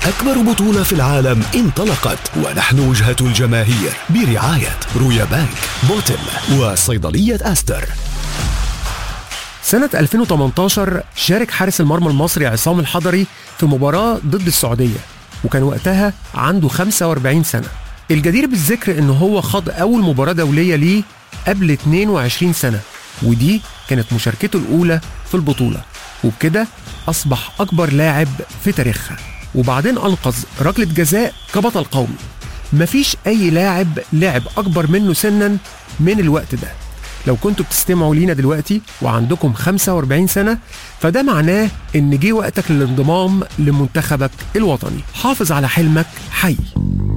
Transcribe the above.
أكبر بطولة في العالم انطلقت ونحن وجهة الجماهير برعاية رويا بانك بوتل وصيدلية أستر سنة 2018 شارك حارس المرمى المصري عصام الحضري في مباراة ضد السعودية وكان وقتها عنده 45 سنة الجدير بالذكر ان هو خاض اول مباراة دولية ليه قبل 22 سنة ودي كانت مشاركته الاولى في البطولة وبكده اصبح اكبر لاعب في تاريخها وبعدين انقذ ركلة جزاء كبطل قومي مفيش اي لاعب لعب اكبر منه سنا من الوقت ده لو كنتوا بتستمعوا لينا دلوقتي وعندكم 45 سنة فده معناه إن جه وقتك للانضمام لمنتخبك الوطني حافظ على حلمك حي